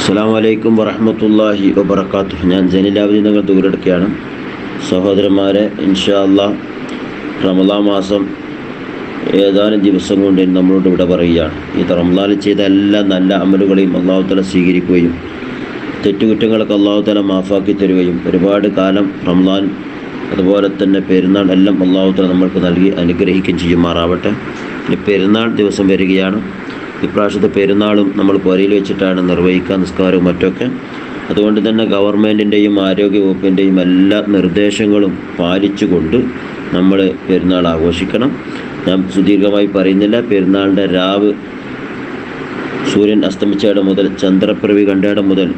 അസ്സാം വലൈക്കും വറഹമത്തല്ലാഹി വബർക്കാത്തു ഞാൻ ജനിലാവധി നിങ്ങൾ ദൂരെടുക്കുകയാണ് സഹോദരന്മാരെ ഇൻഷാ അല്ലാ റമദാ മാസം ഏതാനും ദിവസം കൊണ്ട് നമ്മളോട് ഇവിടെ പറയുകയാണ് ഈ റമദാനിൽ ചെയ്ത എല്ലാ നല്ല അമലുകളെയും അള്ളാഹുത്തല സ്വീകരിക്കുകയും തെറ്റുകുറ്റങ്ങളൊക്കെ അള്ളാഹുത്തല മാഫാക്കി തരികയും ഒരുപാട് കാലം റമദാൻ അതുപോലെ തന്നെ പെരുന്നാൾ എല്ലാം അള്ളാഹുത്തല നമ്മൾക്ക് നൽകി അനുഗ്രഹിക്കുകയും ചെയ്യുമാറാവട്ടെ ഇനി പെരുന്നാൾ ദിവസം വരികയാണ് ഇപ്രാവശ്യത്തെ പെരുന്നാളും നമ്മൾ പുരയിൽ വെച്ചിട്ടാണ് നിർവഹിക്കുക നിസ്കാരവും മറ്റൊക്കെ അതുകൊണ്ട് തന്നെ ഗവൺമെൻറ്റിൻ്റെയും ആരോഗ്യ വകുപ്പിൻ്റെയും എല്ലാ നിർദ്ദേശങ്ങളും പാലിച്ചുകൊണ്ട് നമ്മൾ പെരുന്നാൾ ആഘോഷിക്കണം ഞാൻ സുദീർഘമായി പറയുന്നില്ല പെരുന്നാളിൻ്റെ രാവ് സൂര്യൻ അസ്തമിച്ചയുടെ മുതൽ ചന്ദ്രപ്രവി കണ്ടയുടെ മുതൽ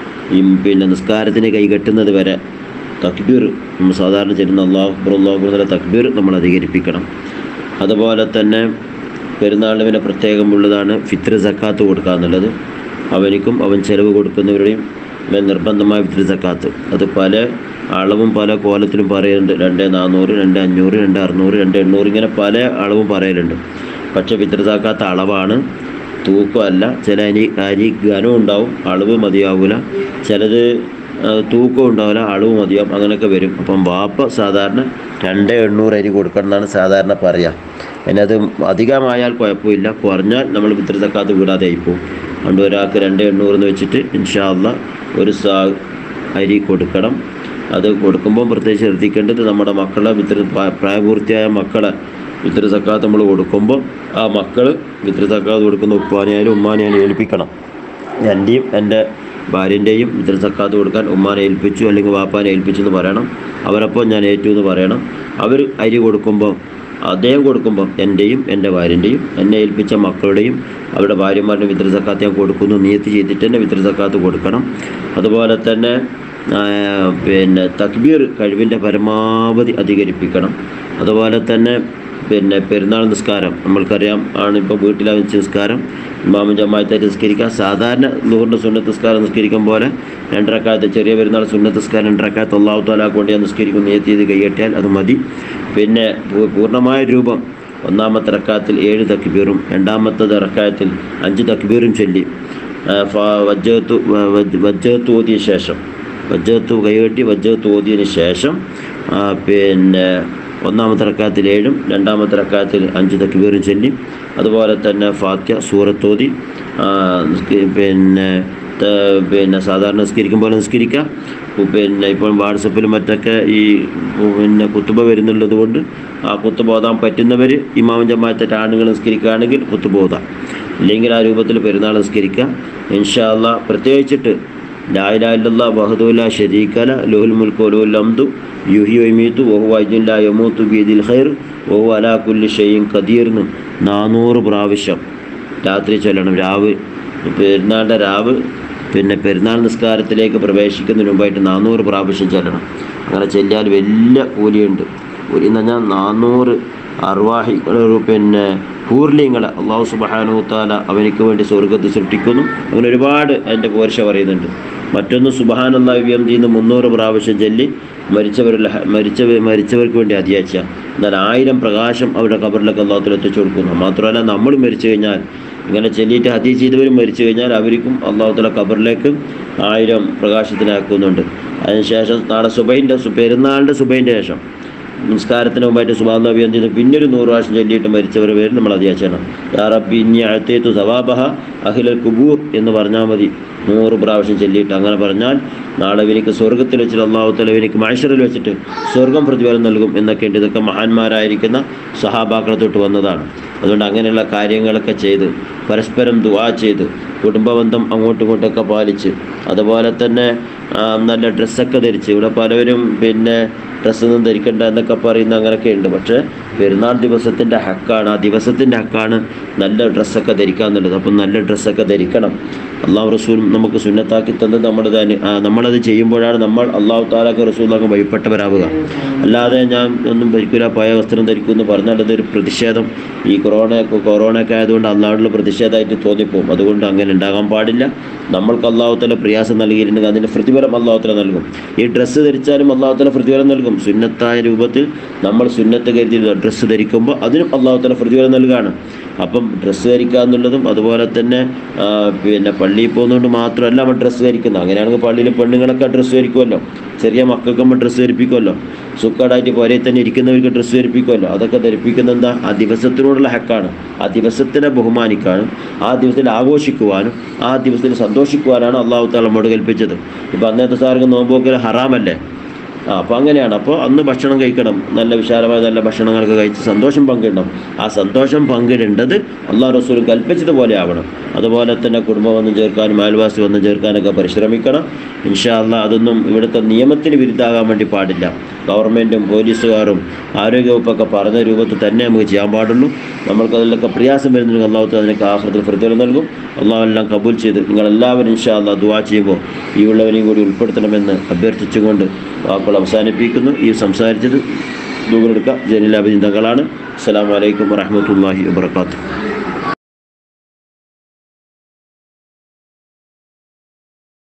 ഈ പിന്നെ നിസ്കാരത്തിന് കൈകെട്ടുന്നത് വരെ തക്ബീർ നമ്മൾ സാധാരണ ചെല്ലുന്ന അള്ളാഹു അക്ബർ അള്ളാഹു അക്ബർ എന്നുള്ള തക്ബീർ നമ്മൾ അധികരിപ്പിക്കണം അതുപോലെ തന്നെ പെരുന്നാളിന് പിന്നെ പ്രത്യേകമുള്ളതാണ് ഫിത്ർ സക്കാത്ത് കൊടുക്കുക എന്നുള്ളത് അവനിക്കും അവൻ ചെലവ് കൊടുക്കുന്നവരുടെയും മേൽ നിർബന്ധമായ ഫിത്ർ സക്കാത്ത് അത് പല അളവും പല കോലത്തിലും പറയുന്നുണ്ട് രണ്ട് നാനൂറ് രണ്ട് അഞ്ഞൂറ് രണ്ട് അറുന്നൂറ് രണ്ട് എണ്ണൂറ് ഇങ്ങനെ പല അളവും പറയലുണ്ട് പക്ഷേ ഫിത്ർ സക്കാത്ത് അളവാണ് തൂക്കമല്ല ചില അരി അരി ഘനം ഉണ്ടാവും അളവ് മതിയാവില്ല ചിലത് ആ, തൂക്കം ഉണ്ടാവില്ല അളവ് മതിയാവും അങ്ങനെയൊക്കെ വരും അപ്പം വാപ്പ സാധാരണ രണ്ട് എണ്ണൂറ് അരി കൊടുക്കണം എന്നാണ് സാധാരണ പറയുക പിന്നെ അത് അധികമായാൽ കുഴപ്പമില്ല കുറഞ്ഞാൽ നമ്മൾ പിതൃതക്കാത്ത് വിടാതെ ആയിപ്പോവും അതുകൊണ്ട് ഒരാൾക്ക് രണ്ട് എണ്ണൂറ് എന്ന് വെച്ചിട്ട് ഇൻഷാ അല്ലാ ഒരു സാ അരി കൊടുക്കണം അത് കൊടുക്കുമ്പോൾ പ്രത്യേകിച്ച് ശ്രദ്ധിക്കേണ്ടത് നമ്മുടെ മക്കളെ പിതൃ പ്രാ- പ്രായപൂർത്തിയായ മക്കളെ പിതൃ സക്കാത്ത് നമ്മൾ കൊടുക്കുമ്പോൾ ആ മക്കൾ പിതൃ സക്കാത്ത് കൊടുക്കുന്ന ഉപ്പാനെയായാലും ഉമ്മാനെയായാലും ഏൽപ്പിക്കണം എൻ്റെയും എൻ്റെ ഭാര്യൻ്റെയും പിതൃ സക്കാത്ത് കൊടുക്കാൻ ഉമ്മാനെ ഏൽപ്പിച്ചു അല്ലെങ്കിൽ വാപ്പാനെ ഏൽപ്പിച്ചു എന്ന് പറയണം അവരപ്പോൾ ഞാൻ ഏറ്റു എന്ന് പറയണം അവർ അരി കൊടുക്കുമ്പോൾ അദ്ദേഹം കൊടുക്കുമ്പോൾ എൻ്റെയും എൻ്റെ ഭാര്യൻ്റെയും എന്നെ ഏൽപ്പിച്ച മക്കളുടെയും അവരുടെ ഭാര്യമാരുടെയും പിതൃ സക്കാത്ത് ഞാൻ കൊടുക്കുന്നു നിയത്ത് ചെയ്തിട്ട് തന്നെ പിതൃ സക്കാത്ത് കൊടുക്കണം അതുപോലെ തന്നെ ആ, പിന്നെ തക്ബീർ കഴിവിൻ്റെ പരമാവധി അധികരിപ്പിക്കണം അതുപോലെ തന്നെ പിന്നെ പെരുന്നാൾ നിസ്കാരം നമ്മൾക്കറിയാം ആണ് ഇപ്പോൾ വീട്ടിലെ വെച്ച് നിസ്കാരം ഇമാമും ജമായത്തായിട്ട് നിസ്കരിക്കുക സാധാരണ നൂറിൻ്റെ സുന്നത്ത് നിസ്കാരം നിസ്കരിക്കും പോലെ രണ്ടരക്കാലത്ത് ചെറിയ പെരുന്നാൾ സുന്നത്ത് നിസ്കാരം രണ്ടരക്കാലത്ത് ഒന്നാമത്തെ തൊലാക്ക് കൊണ്ട് ഞാൻ നിസ്കരിക്കും നിയത്ത് ചെയ്ത് കൈയ്യട്ടിയാൽ അത് മതി പിന്നെ പൂ- പൂർണ്ണമായ രൂപം ഒന്നാമത്തെ റക്കാത്തിൽ ഏഴ് തക്ബീറും രണ്ടാമത്തെ റക്കായത്തിൽ അഞ്ച് തക്ബീറും ചൊല്ലി ആ, ഫ- വജ്ജത്ത് വ- വജ്ജ്- വജ്ജത്ത് ഓതിയ ശേഷം വജ്ജത്ത് കൈകെട്ടി വജ്ജത്ത് ഓതിയതിന് ശേഷം ആ, പിന്നെ ഒന്നാമത്തെ റക്കാത്തിൽ ഏഴും രണ്ടാമത്തെ റക്കാത്തിൽ അഞ്ച് തക്ബീറും ചൊല്ലി അതുപോലെ തന്നെ ഫാത്യ സൂറത്തോതി ആ, നിസ്ക- പിന്നെ ത- പിന്നെ സാധാരണ നിസ്കരിക്കും പോലെ നിസ്കരിക്കുക ഉ- പിന്നെ ഇപ്പോൾ വാട്സപ്പിലും മറ്റൊക്കെ ഈ ഉ- പിന്നെ കുത്തുബ വരുന്നുള്ളത് കൊണ്ട് ആ കുത്തുബ ഓതാൻ പറ്റുന്നവർ ഇമാം ജമാഅത്തെ ആണുങ്ങൾ നിസ്കരിക്കുകയാണെങ്കിൽ കുത്തുബ ഓതാം ഇല്ലെങ്കിൽ ആ രൂപത്തിൽ പെരുന്നാൾ നിസ്കരിക്കുക ഇൻഷാല്ല പ്രത്യേകിച്ചിട്ട് ലായിലായില്ല വഹദുല്ല ഷരീക്കല ലുഹുൽ മുൽക്ക് ഒലുൽ അംദു യുഹി ഒയ്മീത്തു ഓഹു അജുല്ല യമൂത്തു ബീദിൽ ഖൈർ ഓഹു അലാ കുല്ലി ഷെയ്യും കദീർന്ന് നാനൂറ് പ്രാവശ്യം രാത്രി ചൊല്ലണം രാവ് പെരുന്നാളിൻ്റെ രാവ് പിന്നെ പെരുന്നാൾ നിസ്കാരത്തിലേക്ക് പ്രവേശിക്കുന്നതിന് മുമ്പായിട്ട് നാനൂറ് പ്രാവശ്യം ചെല്ലണം അങ്ങനെ ചെല്ലിയാൽ വലിയ കൂലിയുണ്ട് കൂലി എന്ന് പറഞ്ഞാൽ നാനൂറ് അർവാഹികൾ പിന്നെ പൂർലിങ്ങളെ അള്ളാഹു സുബാനു താല അവനിക്ക് വേണ്ടി സ്വർഗത്ത് സൃഷ്ടിക്കുന്നു അങ്ങനെ ഒരുപാട് അതിൻ്റെ പോർഷ പറയുന്നുണ്ട് മറ്റൊന്ന് സുബഹാനുള്ള വ്യംതിന്ന് മുന്നൂറ് പ്രാവശ്യം ചൊല്ലി മരിച്ചവരിൽ മരിച്ച മരിച്ചവർക്ക് വേണ്ടി അതിയാച്ച എന്നാൽ ആയിരം പ്രകാശം അവരുടെ കബറിലൊക്കെ അള്ളാഹത്തിൽ എത്തിച്ചു കൊടുക്കുന്നു മാത്രമല്ല നമ്മൾ മരിച്ചു കഴിഞ്ഞാൽ ഇങ്ങനെ ചൊല്ലിയിട്ട് ഹതി ചെയ്തവരും മരിച്ചു കഴിഞ്ഞാൽ അവർക്കും അള്ളാഹുത്തല കബറിലേക്ക് ആയിരം പ്രകാശത്തിനാക്കുന്നുണ്ട് അതിനുശേഷം നാളെ സുബൈൻ്റെ പെരുന്നാളിൻ്റെ സുബൈൻ്റെ ശേഷം നിസ്കാരത്തിന് മുമ്പായിട്ട് സുബാൻ നബി എന്ത് ചെയ്തു പിന്നെ ഒരു നൂറ് പ്രാവശ്യം ചൊല്ലിയിട്ട് മരിച്ചവരുടെ പേര് നമ്മൾ അതിയാച്ചണം യാ റബ്ബി ഇനി അഴത്തേത്തു സവാബഹ അഖിലൽ കുബൂർ എന്ന് പറഞ്ഞാൽ മതി നൂറ് പ്രാവശ്യം ചൊല്ലിയിട്ട് അങ്ങനെ പറഞ്ഞാൽ നാളെ ഇവനിക്ക് സ്വർഗത്തിൽ വെച്ചിട്ട് അള്ളാഹുത്തല ഇവനിക്ക് മനുഷ്യരിൽ വെച്ചിട്ട് സ്വർഗം പ്രതിഫലം നൽകും എന്നൊക്കെ ഉണ്ട് ഇതൊക്കെ മഹാന്മാരായിരിക്കുന്ന സഹാബാക്കളെ തൊട്ട് വന്നതാണ് അതുകൊണ്ട് അങ്ങനെയുള്ള കാര്യങ്ങളൊക്കെ ചെയ്ത് പരസ്പരം ദുവാ ചെയ്ത് കുടുംബബന്ധം അങ്ങോട്ടും ഇങ്ങോട്ടൊക്കെ പാലിച്ച് അതുപോലെ തന്നെ ആ, നല്ല ഡ്രസ്സൊക്കെ ധരിച്ച് ഇവിടെ പലവരും പിന്നെ ഡ്രസ്സൊന്നും ധരിക്കണ്ട എന്നൊക്കെ പറയുന്ന അങ്ങനെയൊക്കെ ഉണ്ട് പക്ഷേ പെരുന്നാൾ ദിവസത്തിൻ്റെ ഹക്കാണ് ആ ദിവസത്തിൻ്റെ ഹക്കാണ് നല്ല ഡ്രസ്സൊക്കെ ധരിക്കുക എന്നുള്ളത് അപ്പം നല്ല ഡ്രസ്സൊക്കെ ധരിക്കണം അള്ളാഹു റസൂൽ നമുക്ക് സുന്നത്താക്കി തന്നത് നമ്മുടെ തന്നെ- ആ, നമ്മളത് ചെയ്യുമ്പോഴാണ് നമ്മൾ അള്ളാഹു താലാക്ക് റസൂലാക്ക് വഴിപ്പെട്ടവരാവുക അല്ലാതെ ഞാൻ ഒന്നും ധരിക്കില്ല പഴയ വസ്ത്രം ധരിക്കും എന്ന് പറഞ്ഞാൽ അതൊരു പ്രതിഷേധം ഈ കൊറോണ കൊറോണ ഒക്കെ ആയതുകൊണ്ട് അള്ളാഹുള്ള പ്രതിഷേധമായിട്ട് തോന്നിപ്പോവും അതുകൊണ്ട് അങ്ങനെ ഉണ്ടാകാൻ പാടില്ല നമ്മൾക്ക് അള്ളാഹുത്തല പ്രയാസം നൽകിയിട്ടുണ്ടെങ്കിൽ അതിൻ്റെ പ്രതിഫലം അള്ളാഹുത്തല നൽകും ഈ ഡ്രസ്സ് ധരിച്ചാലും അള്ളാഹുത്തല പ്രതിഫലം നൽകും സുന്നത്തായ രൂപത്തിൽ നമ്മൾ സുന്നത്ത് കരുതി ഡ്രസ്സ് ധരിക്കുമ്പോൾ അതിനും അള്ളാഹുത്തല പ്രതിഫലം നൽകുകയാണ് അപ്പം ഡ്രസ്സ് ധരിക്കുക എന്നുള്ളതും അതുപോലെ തന്നെ ആ, പിന്നെ പള്ളിയിൽ പോകുന്നതുകൊണ്ട് മാത്രമല്ല നമ്മൾ ഡ്രസ്സ് ധരിക്കുന്നത് അങ്ങനെയാണെങ്കിൽ പള്ളിയിൽ പെണ്ണുങ്ങളൊക്കെ ഡ്രസ്സ് ധരിക്കുമല്ലോ ചെറിയ മക്കൾക്ക് നമ്മൾ ഡ്രസ്സ് ധരിപ്പിക്കുമല്ലോ സുക്കാടായിട്ട് പോരെ തന്നെ ഇരിക്കുന്നവർക്ക് ഡ്രസ്സ് ധരിപ്പിക്കുമല്ലോ അതൊക്കെ ധരിപ്പിക്കുന്ന എന്താ ആ ദിവസത്തിനോടുള്ള ഹക്കാണ് ആ ദിവസത്തിനെ ബഹുമാനിക്കാനും ആ ദിവസത്തിൽ ആഘോഷിക്കുവാനും ആ ദിവസത്തിൽ സന്തോഷിക്കുവാനാണ് അള്ളാഹു താല നമ്മോട് കൽപ്പിച്ചത് ഇപ്പം അന്നത്തെ സാർക്ക് നോമ്പോക്കൽ ഹറാമല്ലേ ആ അപ്പോൾ അങ്ങനെയാണ് അപ്പോൾ അന്ന് ഭക്ഷണം കഴിക്കണം നല്ല വിശാലമായ നല്ല ഭക്ഷണങ്ങളൊക്കെ കഴിച്ച് സന്തോഷം പങ്കിടണം ആ സന്തോഷം പങ്കിടേണ്ടത് അള്ളാഹ് റസൂൽ കൽപ്പിച്ചതുപോലെ ആവണം അതുപോലെ തന്നെ കുടുംബം വന്ന് ചേർക്കാനും അയൽവാസി വന്ന് ചേർക്കാനൊക്കെ പരിശ്രമിക്കണം ഇൻഷാ അള്ളാഹ് അതൊന്നും ഇവിടുത്തെ നിയമത്തിന് വിരുദ്ധാകാൻ വേണ്ടി പാടില്ല ഗവൺമെൻറ്റും പോലീസുകാരും ആരോഗ്യവകുപ്പൊക്കെ പറഞ്ഞ രൂപത്തിൽ തന്നെ നമുക്ക് ചെയ്യാൻ പാടുള്ളൂ നമ്മൾക്ക് അതിലൊക്കെ പ്രയാസം വരുന്നുണ്ടെങ്കിൽ അള്ളാഹു അതിനൊക്കെ ആഹ്ലത്തിൽ പ്രതിഫലം നൽകും അള്ളാഹു എല്ലാം കബൂൽ ചെയ്ത് നിങ്ങളെല്ലാവരും ഇൻഷാ അള്ളാഹ് ദുവാ ചെയ്യുമ്പോൾ ഈ ഉള്ളവരെയും കൂടി ഉൾപ്പെടുത്തണമെന്ന് അഭ്യർത്ഥിച്ചുകൊണ്ട് വാക്കുകൾ അവസാനിപ്പിക്കുന്നു ഈ സംസാരിച്ചത് ദൂരെടുക്കുക ജനലാബിൻ തങ്ങളാണ് അസ്സലാമു അലൈക്കും വറഹ്മത്തുള്ളാഹി വബർക്കാത്തു